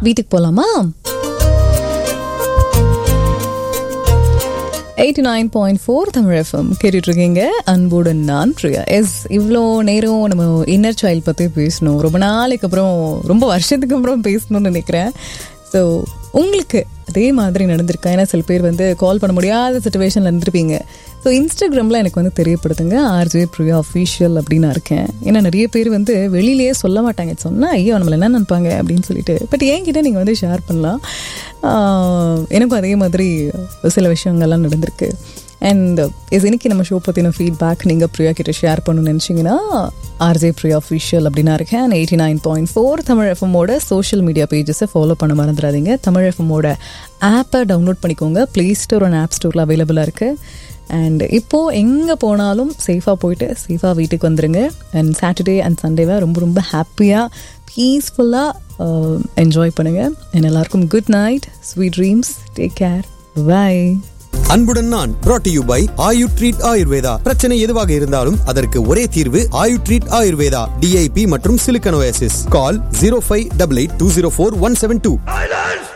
வீட்டுக்கு போலாமா eighty nine point four Tamil FM கேட்டுட்டு இருக்கீங்க அன்புடன் நான் பிரியா எஸ் இவ்வளோ நேரம் நம்ம இன்னர் சைல்ட் பற்றி பேசணும் ரொம்ப நாளைக்கு அப்புறம் ரொம்ப வருஷத்துக்கு அப்புறம் பேசணும்னு நினைக்கிறேன் ஸோ உங்களுக்கு அதே மாதிரி நடந்திருக்கா ஏன்னா சில பேர் வந்து கால் பண்ண முடியாத சுச்சுவேஷனில் இருந்திருப்பீங்க ஸோ இன்ஸ்டாகிராமில் எனக்கு வந்து தெரியப்படுத்துங்க ஆர்ஜே பிரியா அஃபீஷியல் அப்படின்னு நான் இருக்கேன் ஏன்னா நிறைய பேர் வந்து வெளியிலேயே சொல்ல மாட்டாங்க சொன்னால் ஐயோ நம்மள என்ன நினைப்பாங்க அப்படின்னு சொல்லிட்டு பட் என்கிட்ட நீங்கள் வந்து ஷேர் பண்ணலாம் ஆஹ் எனக்கும் அதே மாதிரி சில விஷயங்கள்லாம் நடந்திருக்கு அண்ட் இஸ் இன்னைக்கு நம்ம ஷோ பற்றின ஃபீட்பேக் நீங்கள் பிரியா கிட்ட ஷேர் பண்ணணும்னு நினச்சிங்கன்னா ஆர்ஜே பிரியா அஃபிஷியல் அப்படின்னு இருக்கேன் eighty nine point four Tamil எஃப்எம்மோட சோஷியல் மீடியா பேஜஸை ஃபாலோ பண்ண மறந்துடாதீங்க தமிழ் எஃப்எம்மோட ஆப்பை டவுன்லோட் பண்ணிக்கோங்க ப்ளே ஸ்டோர் அண்ட் ஆப் ஸ்டோரில் அவைலபிளாக இருக்குது அண்ட் இப்போது எங்கே போனாலும் சேஃபாக போயிட்டு சேஃபாக வீட்டுக்கு வந்துடுங்க அண்ட் சாட்டர்டே அண்ட் சண்டேவை ரொம்ப ரொம்ப ஹாப்பியாக பீஸ்ஃபுல்லாக என்ஜாய் பண்ணுங்கள் அண்ட் எல்லாருக்கும் good night sweet dreams take care bye அன்புடன் நான் brought to you by Ayu treat Ayurveda பிரச்சனை எதுவாக இருந்தாலும் அதற்கு ஒரே தீர்வு ஆயு ட்ரீட் ஆயுர்வேதா டிஐபி மற்றும் சிலிக்கனோசிஸ் call zero five double eight two zero four one seven two